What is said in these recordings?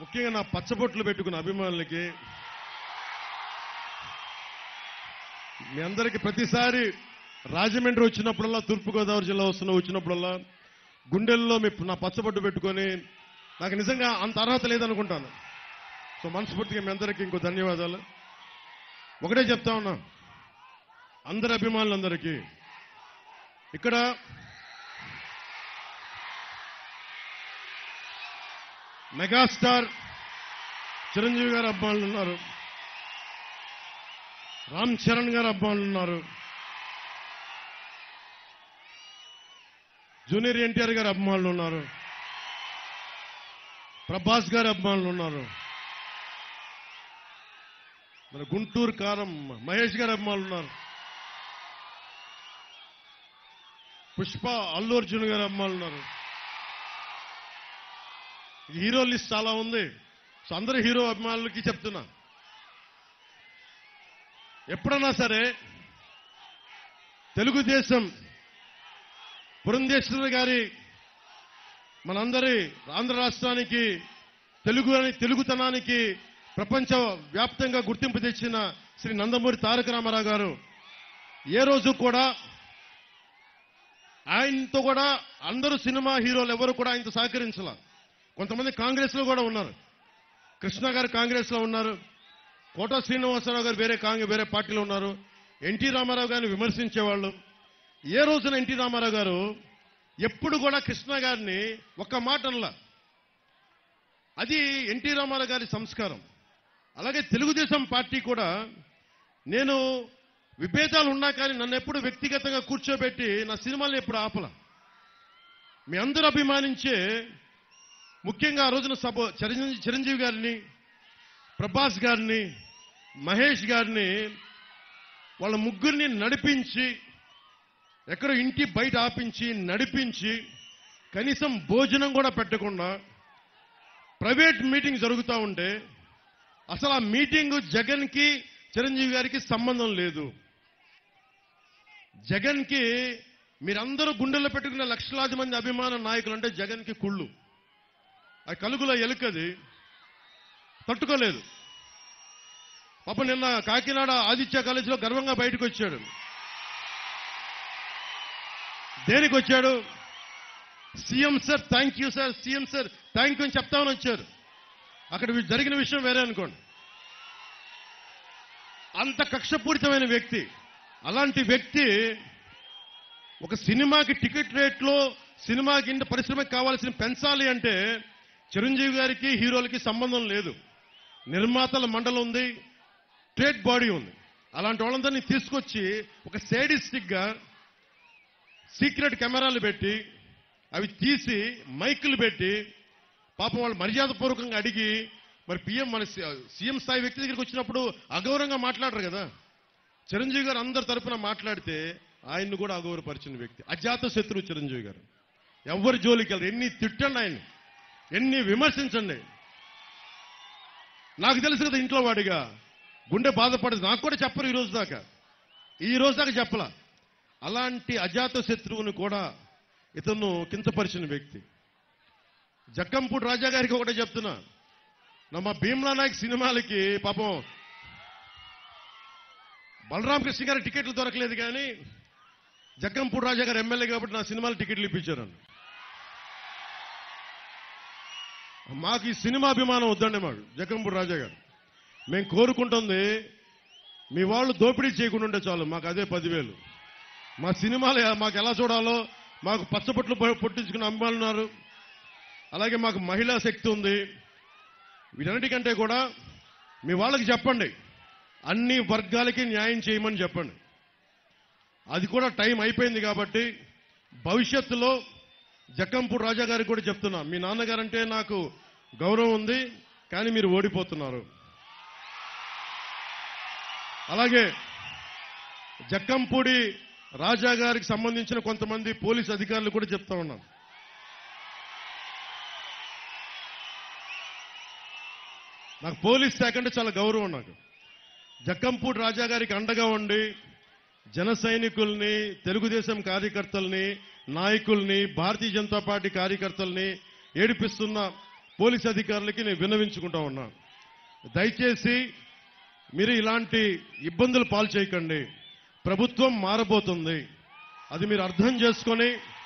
ముఖ్యంగా నా పచ్చబొట్లు పెట్టుకున్న అభిమానులకి మీ అందరికి ప్రతిసారి రాజమండ్రి వచ్చినప్పుడల్లా తూర్పుగోదావరి జిల్లా వస్తున్న వచ్చినప్పుడల్లా గుండెల్లో మీ నా పచ్చబొట్టు పెట్టుకొని నాకు నిజంగా అంత అర్హత లేదనుకుంటాను సో మనస్ఫూర్తిగా మీ అందరికీ ఇంకో ధన్యవాదాలు ఒకటే చెప్తా ఉన్నా అందరి అభిమానులందరికీ ఇక్కడ మెగాస్టార్ చిరంజీవి గారు అభిమానులు ఉన్నారు రామ్ చరణ్ గారు అభిమానులు ఉన్నారు జూనియర్ ఎన్టీఆర్ గారు అభిమానులు ఉన్నారు ప్రభాస్ గారి అభిమానులు ఉన్నారు మన గుంటూరు కారం మహేష్ గారి అభిమానులు ఉన్నారు పుష్ప అల్లు అర్జున్ గారి అభిమానులు ఉన్నారు హీరో లిస్ట్ చాలా ఉంది సో అందరు హీరో అభిమానులకి చెప్తున్నా ఎప్పుడన్నా సరే తెలుగుదేశం పురంధేశ్వరి గారి మనందరి ఆంధ్ర రాష్ట్రానికి తెలుగు అని తెలుగుతనానికి ప్రపంచ వ్యాప్తంగా గుర్తింపు తెచ్చిన శ్రీ నందమూరి తారక రామారావు గారు ఏ రోజు కూడా ఆయనతో కూడా అందరూ సినిమా హీరోలు ఎవరు కూడా ఆయనతో సహకరించాల కొంతమంది కాంగ్రెస్ లో కూడా ఉన్నారు కృష్ణ గారు కాంగ్రెస్ లో ఉన్నారు కోట శ్రీనివాసరావు గారు వేరే కాంగ్రెస్ వేరే పార్టీలో ఉన్నారు ఎన్టీ రామారావు గారిని విమర్శించేవాళ్ళు ఏ రోజున ఎన్టీ రామారావు గారు ఎప్పుడు కూడా కృష్ణ గారిని ఒక్క మాట అనలా అది ఎన్టీ రామారావు గారి సంస్కారం అలాగే తెలుగుదేశం పార్టీ కూడా నేను విభేదాలు ఉన్నా కానీ నన్ను ఎప్పుడు వ్యక్తిగతంగా కూర్చోబెట్టి నా సినిమాలను ఎప్పుడు ఆపల మీ అందరూ అభిమానించే ముఖ్యంగా ఆ రోజున సభ చిరంజీవి చిరంజీవి గారిని ప్రభాస్ గారిని మహేష్ గారిని వాళ్ళ ముగ్గురిని నడిపించి ఎక్కడో ఇంటి బయట ఆపించి నడిపించి కనీసం భోజనం కూడా పెట్టకుండా ప్రైవేట్ మీటింగ్ జరుగుతూ ఉంటే అసలు ఆ మీటింగ్ జగన్ కి చిరంజీవి గారికి సంబంధం లేదు జగన్ కి మీరందరూ గుండెల్లో పెట్టుకున్న లక్షలాది మంది అభిమాన నాయకులు అంటే జగన్ కి కుళ్ళు ఆ కలుగులో ఎలుకది తట్టుకోలేదు పాప నిన్న కాకినాడ ఆదిత్య కాలేజీలో గర్వంగా బయటకు వచ్చాడు దేనికి వచ్చాడు CM sir thank you sir CM sir thank you అని చెప్తామని వచ్చారు అక్కడ వి- జరిగిన విషయం వేరే అనుకోండి అంత కక్షపూరితమైన వ్యక్తి అలాంటి వ్యక్తి ఒక సినిమాకి టికెట్ రేట్లో సినిమాకి ఇంత పరిశ్రమకి కావాల్సిన పెంచాలి అంటే చిరంజీవి గారికి హీరోలకి సంబంధం లేదు నిర్మాతల మండలి ఉంది ట్రేడ్ బాడీ ఉంది అలాంటి వాళ్ళందరినీ తీసుకొచ్చి ఒక సేడిస్టిక్ గా సీక్రెట్ కెమెరాలు పెట్టి అవి తీసి మైకులు పెట్టి పాపం వాళ్ళు మర్యాదపూర్వకంగా అడిగి మరి పిఎం మన సీఎం స్థాయి వ్యక్తి దగ్గరికి వచ్చినప్పుడు అగౌరవంగా మాట్లాడరు కదా చిరంజీవి గారు అందరి తరపున మాట్లాడితే ఆయన్ని కూడా అగౌరవపరిచిన వ్యక్తి అజాత శత్రువు చిరంజీవి గారు ఎవరి జోలికి వెళ్ళరు ఎన్ని తిట్టండి ఆయన ఎన్ని విమర్శించండి నాకు తెలుసు కదా ఇంట్లో వాడిగా గుండె బాధపడదు నాకు కూడా చెప్పరు ఈ రోజు దాకా ఈ రోజు దాకా చెప్పలా అలాంటి అజాత శత్రువుని కూడా ఇతను కించపరిచిన వ్యక్తి జక్కంపూడి రాజా గారికి ఒకటే చెప్తున్నా నా మా భీమ్లా నాయక్ సినిమాలకి పాపం బలరాం కృష్ణ గారి టికెట్లు దొరకలేదు కానీ జగ్గంపూడి రాజా గారు ఎమ్మెల్యే కాబట్టి నా సినిమాలు టికెట్లు ఇప్పించారు మాకు ఈ సినిమా అభిమానం వద్దండి మాకు జగ్గంపూడి రాజా గారు మేము కోరుకుంటుంది మీ వాళ్ళు దోపిడీ చేయకుండా ఉంటే చాలు మాకు అదే పదివేలు మా సినిమాలు మాకు ఎలా చూడాలో మాకు పచ్చబొట్లు పొ- పొట్టించుకున్న అమ్మాయిలు ఉన్నారు అలాగే మాకు మహిళా శక్తి ఉంది వీటన్నిటికంటే కూడా మీ వాళ్ళకి చెప్పండి అన్ని వర్గాలకి న్యాయం చేయమని చెప్పండి అది కూడా టైం అయిపోయింది కాబట్టి భవిష్యత్తులో జక్కంపూడి రాజా గారికి కూడా చెప్తున్నా మీ నాన్నగారంటే నాకు గౌరవం ఉంది కానీ మీరు ఓడిపోతున్నారు అలాగే జక్కంపూడి రాజా గారికి సంబంధించిన కొంతమంది పోలీస్ అధికారులు కూడా చెప్తా ఉన్నాను నాకు పోలీస్ శాఖ అంటే చాలా గౌరవం నాకు జక్కంపూడి రాజా గారికి అండగా ఉండి జన సైనికుల్ని తెలుగుదేశం కార్యకర్తల్ని నాయకుల్ని భారతీయ జనతా పార్టీ కార్యకర్తల్ని ఏడిపిస్తున్న పోలీస్ అధికారులకి నేను విన్నవించుకుంటా ఉన్నా దయచేసి మీరు ఇలాంటి ఇబ్బందులు పాలు చేయకండి ప్రభుత్వం మారబోతుంది అది మీరు అర్థం చేసుకొని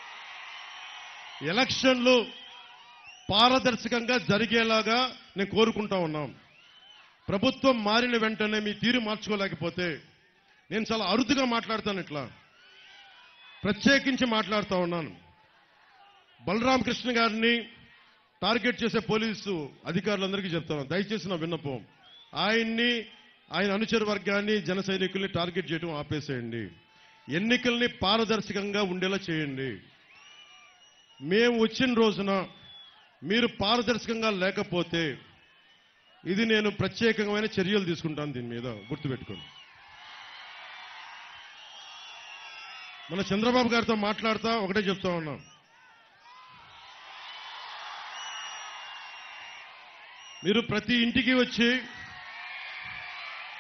ఎలక్షన్లు పారదర్శకంగా జరిగేలాగా నేను కోరుకుంటా ఉన్నాం ప్రభుత్వం మారిన వెంటనే మీ తీరు మార్చుకోలేకపోతే నేను చాలా అరుదుగా మాట్లాడతాను ఇట్లా ప్రత్యేకించి మాట్లాడుతూ ఉన్నాను బలరాం కృష్ణ గారిని టార్గెట్ చేసే పోలీసు అధికారులందరికీ చెప్తాను దయచేసి నా విన్నపం ఆయన్ని ఆయన అనుచర వర్గాన్ని జన సైనికుల్ని టార్గెట్ చేయడం ఆపేసేయండి ఎన్నికల్ని పారదర్శకంగా ఉండేలా చేయండి మేము వచ్చిన రోజున మీరు పారదర్శకంగా లేకపోతే ఇది నేను ప్రత్యేకమైన చర్యలు తీసుకుంటాను దీని మీద గుర్తుపెట్టుకోండి మన చంద్రబాబు గారితో మాట్లాడుతా ఒకటే చెప్తా ఉన్నాం మీరు ప్రతి ఇంటికి వచ్చి